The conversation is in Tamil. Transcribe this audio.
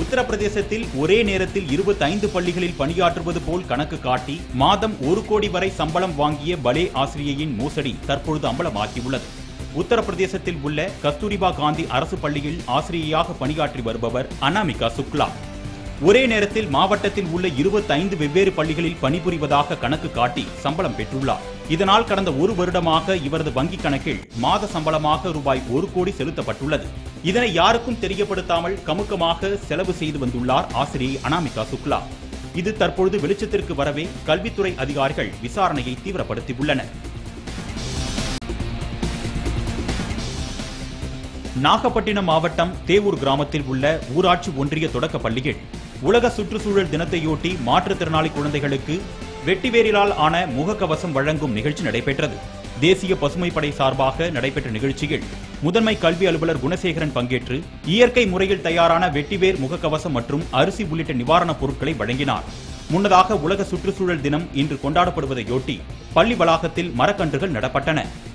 உத்தரப்பிரதேசத்தில் ஒரே நேரத்தில் 25 பள்ளிகளில் பணியாற்றுவது போல் கணக்கு காட்டி மாதம் ஒரு கோடி வரை சம்பளம் வாங்கிய பலே ஆசிரியையின் மோசடி தற்பொழுது அம்பலமாகியுள்ளது உத்தரப்பிரதேசத்தில் உள்ள கஸ்தூரிபா காந்தி அரசு பள்ளியில் ஆசிரியையாக பணியாற்றி வருபவர் அனாமிகா சுக்லா ஒரே நேரத்தில் மாவட்டத்தில் உள்ள 25 வெவ்வேறு பள்ளிகளில் பணிபுரிவதாக கணக்கு காட்டி சம்பளம் பெற்றுள்ளார் இதனால் கடந்த ஒரு வருடமாக இவரது வங்கிக் கணக்கில் மாத சம்பளமாக ரூபாய் ஒரு கோடி செலுத்தப்பட்டுள்ளது இதனை யாருக்கும் தெரியப்படுத்தாமல் கமுக்கமாக செலவு செய்து வந்துள்ளார் ஆசிரியை அனாமிகா சுக்லா இது தற்பொழுது வெளிச்சத்திற்கு வரவே கல்வித்துறை அதிகாரிகள் விசாரணையை தீவிரப்படுத்தியுள்ளனர் நாகப்பட்டினம் மாவட்டம் தேவூர் கிராமத்தில் உள்ள ஊராட்சி ஒன்றிய தொடக்கப் பள்ளியில் உலக சுற்றுச்சூழல் தினத்தையொட்டி மாற்றுத்திறனாளி குழந்தைகளுக்கு வெட்டிவேரிலால் ஆன முகக்கவசம் வழங்கும் நிகழ்ச்சி நடைபெற்றது தேசிய பசுமை படை சார்பாக நடைபெற்ற நிகழ்ச்சியில் முதன்மை கல்வி அலுவலர் குணசேகரன் பங்கேற்று இயற்கை முறையில் தயாரான வெட்டிவேர் முகக்கவசம் மற்றும் அரிசி உள்ளிட்ட நிவாரணப் பொருட்களை வழங்கினார் முன்னதாக உலக சுற்றுச்சூழல் தினம் இன்று கொண்டாடப்படுவதையொட்டி பள்ளி வளாகத்தில் மரக்கன்றுகள் நடப்பட்டன